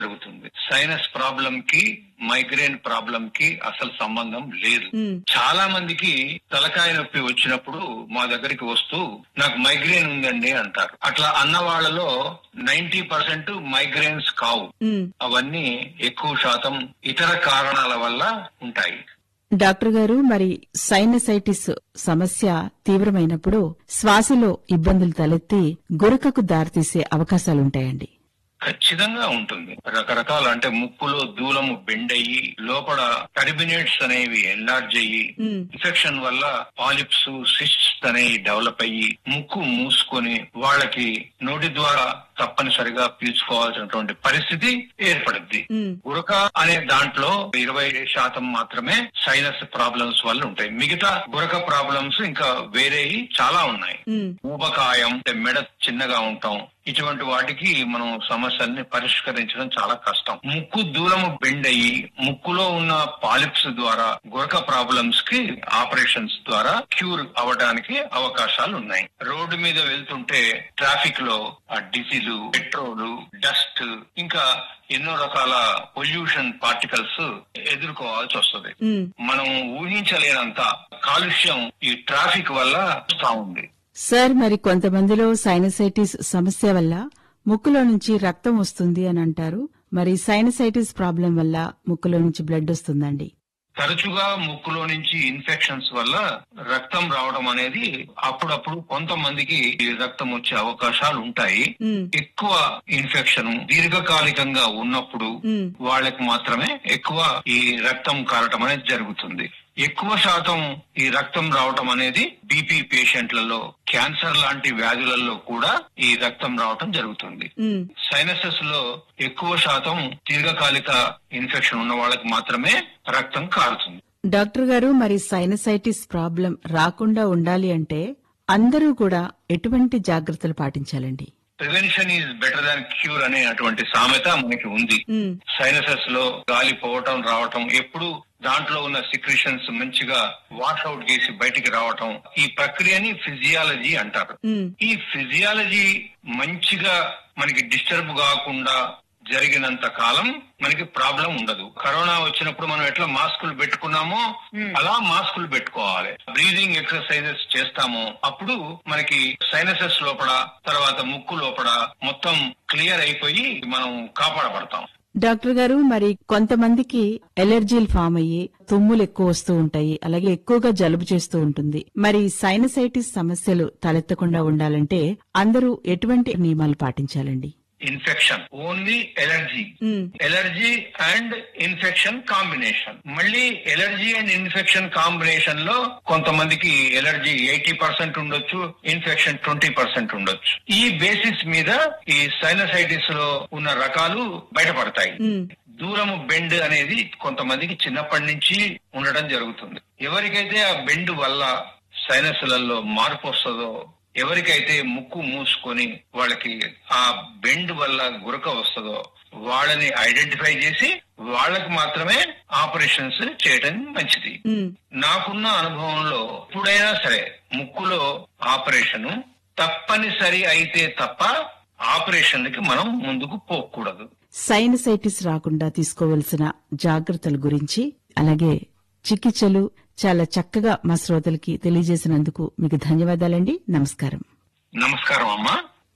జరుగుతుంది sinus problem కి migraine problem కి అసలు సంబంధం లేదు ఉమ్, చాలా మందికి తలకాయ నొప్పి వచ్చినప్పుడు మా దగ్గరికి వస్తూ నాకు మైగ్రేన్ ఉందండి అంటారు అట్లా అన్న వాళ్ళలో నైన్టీ పర్సెంట్ మైగ్రేన్స్ కావు ఉమ్. అవన్నీ ఎక్కువ శాతం ఇతర కారణాల వల్ల ఉంటాయి డాక్టర్ గారు మరి సైనసైటిస్ సమస్య తీవ్రమైనప్పుడు శ్వాసలో ఇబ్బందులు తలెత్తి గురకకు దారితీసే అవకాశాలుంటాయండి ఖచ్చితంగా ఉంటుంది రకరకాల అంటే ముక్కులో దూలము బెండ్ అయ్యి లోపల టర్మినేట్స్ అనేవి ఎన్లార్జ్ అయ్యి ఉమ్, ఇన్ఫెక్షన్ వల్ల పాలిప్స్ సిస్ట్స్ అనేవి డెవలప్ అయ్యి ముక్కు మూసుకొని వాళ్ళకి నోటి ద్వారా తప్పనిసరిగా పీల్చుకోవాల్సినటువంటి పరిస్థితి ఏర్పడుద్ది ఉమ్, గురక అనే దాంట్లో ఇరవై శాతం మాత్రమే సైనస్ ప్రాబ్లమ్స్ వల్ల ఉంటాయి మిగతా గురక ప్రాబ్లమ్స్ ఇంకా వేరే చాలా ఉన్నాయి ఉమ్, ఊబకాయం అంటే మెడ చిన్నగా ఉంటాం ఇటువంటి వాటికి మనం సమస్యల్ని పరిష్కరించడం చాలా కష్టం ముక్కు దూలము బెండ్ అయ్యి ముక్కులో ఉన్న పాలిప్స్ ద్వారా గురక ప్రాబ్లమ్స్ కి ఆపరేషన్స్ ద్వారా క్యూర్ అవడానికి అవకాశాలు ఉన్నాయి రోడ్డు మీద వెళ్తుంటే ట్రాఫిక్ లో ఆ డీజిల్ పెట్రోల్ డస్ట్ ఇంకా ఎన్నో రకాల పొల్యూషన్ పార్టికల్స్ ఎదుర్కోవాల్సి వస్తుంది ఉమ్. మనం ఊహించలేనంత కాలుష్యం ఈ ట్రాఫిక్ వల్ల వస్తా ఉంది సార్ మరి కొంతమందిలో సైనసైటిస్ సమస్య వల్ల ముక్కులో నుంచి రక్తం వస్తుంది అని అంటారు మరి సైనసైటిస్ ప్రాబ్లం వల్ల ముక్కులో నుంచి బ్లడ్ వస్తుందండి తరచుగా ముక్కులో నుంచి ఇన్ఫెక్షన్స్ వల్ల రక్తం రావడం అనేది అప్పుడప్పుడు కొంతమందికి ఈ రక్తం వచ్చే అవకాశాలు ఉంటాయి ఉమ్, ఎక్కువ ఇన్ఫెక్షన్ దీర్ఘకాలికంగా ఉన్నప్పుడు ఉమ్, వాళ్ళకి మాత్రమే ఎక్కువ ఈ రక్తం కారటం అనేది జరుగుతుంది ఎక్కువ శాతం ఈ రక్తం రావటం అనేది బీపీ పేషెంట్లలో క్యాన్సర్ లాంటి వ్యాధులలో కూడా ఈ రక్తం రావటం జరుగుతుంది ఉమ్. సైనసెస్ లో ఎక్కువ శాతం దీర్ఘకాలిక ఇన్ఫెక్షన్ ఉన్న వాళ్ళకి మాత్రమే రక్తం కారుతుంది డాక్టర్ గారు మరి సైనసైటిస్ ప్రాబ్లం రాకుండా ఉండాలి అంటే అందరూ కూడా ఎటువంటి జాగ్రత్తలు పాటించాలండి prevention is better than cure అనే అటువంటి సామెత మనకి ఉంది ఉమ్, సైనసెస్ లో గాలి పోవటం రావటం ఎప్పుడు దాంట్లో ఉన్న సిక్రిషన్స్ మంచిగా వాష్ అవుట్ చేసి బయటికి రావటం ఈ ప్రక్రియని ఫిజియాలజీ అంటారు ఉమ్, ఈ ఫిజియాలజీ మంచిగా మనకి డిస్టర్బ్ కాకుండా జరిగినంత కాలం మనకి ప్రాబ్లం ఉండదు కరోనా వచ్చినప్పుడు మనం ఎట్లా మాస్కులు పెట్టుకున్నామో అలా మాస్కులు పెట్టుకోవాలి బ్రీదింగ్ ఎక్సర్సైజెస్ చేస్తామో అప్పుడు మనకి సైనసెస్ లోపల తర్వాత ముక్కు లోపల మొత్తం క్లియర్ అయిపోయి మనం కాపాడబడతాం డాక్టర్ గారు మరి కొంతమందికి ఎలర్జీలు ఫామ్ అయ్యి తుమ్ములు ఎక్కువ వస్తూ ఉంటాయి అలాగే ఎక్కువగా జలుబు చేస్తూ ఉంటుంది మరి సైనసైటిస్ సమస్యలు తలెత్తకుండా ఉండాలంటే అందరూ ఎటువంటి నియమాలు పాటించాలండి infection only allergy um, allergy and infection combination మళ్ళీ ఎలర్జీ అండ్ ఇన్ఫెక్షన్ కాంబినేషన్ లో కొంతమందికి ఎలర్జీ ఎయిటీ పర్సెంట్ ఉండొచ్చు ఇన్ఫెక్షన్ ట్వంటీ పర్సెంట్ ఉండొచ్చు ఈ బేసిస్ మీద ఈ సైనసైటిస్ లో ఉన్న రకాలు బయటపడతాయి ఉమ్, దూరము బెండ్ అనేది కొంతమందికి చిన్నప్పటి నుంచి ఉండడం జరుగుతుంది ఎవరికైతే ఆ బెండ్ వల్ల సైనస్లలో మార్పు వస్తుందో ఎవరికైతే ముక్కు మూసుకొని వాళ్ళకి ఆ బెండ్ వల్ల గురక వస్తుందో వాళ్ళని ఐడెంటిఫై చేసి వాళ్ళకి మాత్రమే ఆపరేషన్స్ చేయడం మంచిది ఉమ్. నాకున్న అనుభవంలో ఎప్పుడైనా సరే ముక్కులో ఆపరేషన్ తప్పనిసరి అయితే తప్ప ఆపరేషన్లకి మనం ముందుకు పోకూడదు సైనసైటిస్ రాకుండా తీసుకోవలసిన జాగ్రత్తల గురించి అలాగే చికిత్సలు చాలా చక్కగా మా శ్రోతలకి తెలియజేసినందుకు మీకు ధన్యవాదాలండి నమస్కారం నమస్కారం అమ్మా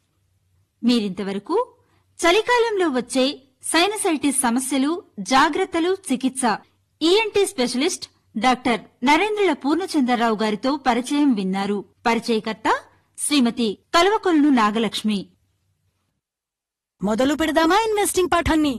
మీరింతవరకు చలికాలంలో వచ్చే సైనసైటిస్ సమస్యలు జాగ్రత్తలు చికిత్స ENT specialist doctor Narendrula Purnachandrarao గారితో పరిచయం విన్నారు పరిచయకర్త శ్రీమతి కల్వకొలను నాగలక్ష్మి మొదలు పెడదామా ఇన్వెస్టింగ్ పాఠాన్ని